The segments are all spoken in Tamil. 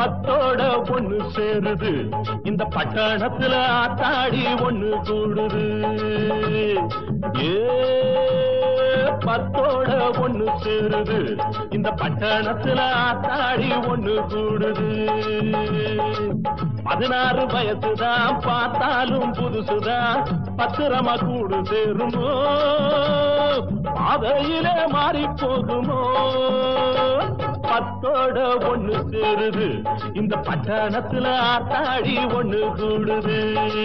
பத்தோட ஒண்ணு சேருது இந்த பட்டணத்துல ஆத்தாடி ஒண்ணு கூடுது ஏ பத்தோட ஒண்ணு சேருது இந்த பட்டணத்துல ஆத்தாடி ஒண்ணு கூடுது பதினாறு வயசுதான் பார்த்தாலும் புதுசுதான் பத்திரமா கூடு சேருமோ பாதையிலே மாறி போகுமோ பத்தோட ஒண்ணு சேருது இந்த பட்டணத்துல ஆத்தாடி ஒண்ணு கூடுது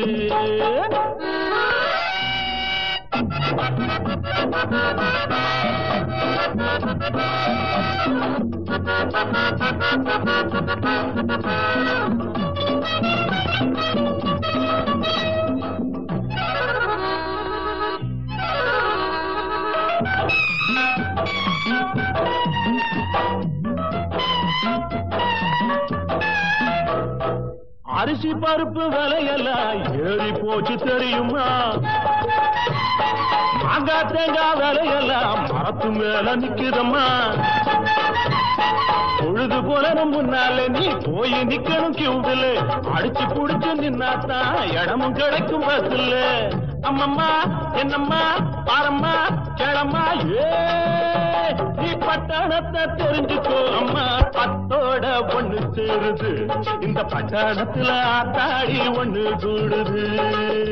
அரிசி பருப்பு விலையெல்லாம் ஏறி போச்சு தெரியுமா மாங்காய் தேங்காய் விலையெல்லாம் மரத்து மேல நிக்குதம்மா பொழுது புலனும் முன்னால நீ போய் நிக்கணும் கியூவில் அடிச்சு புடிச்சு நின்னாத்தான் இடமும் கிடைக்கும் பஸ்ல அம்மம்மா என்னம்மா பாரம்மா கேளம்மா ஏ நீ பட்டணத்தை தெரிஞ்சுக்கோ அம்மா பத்தோட ஒண்ணு சேருது இந்த பட்டணத்துல ஆத்தாடி ஒண்ணு கூடுது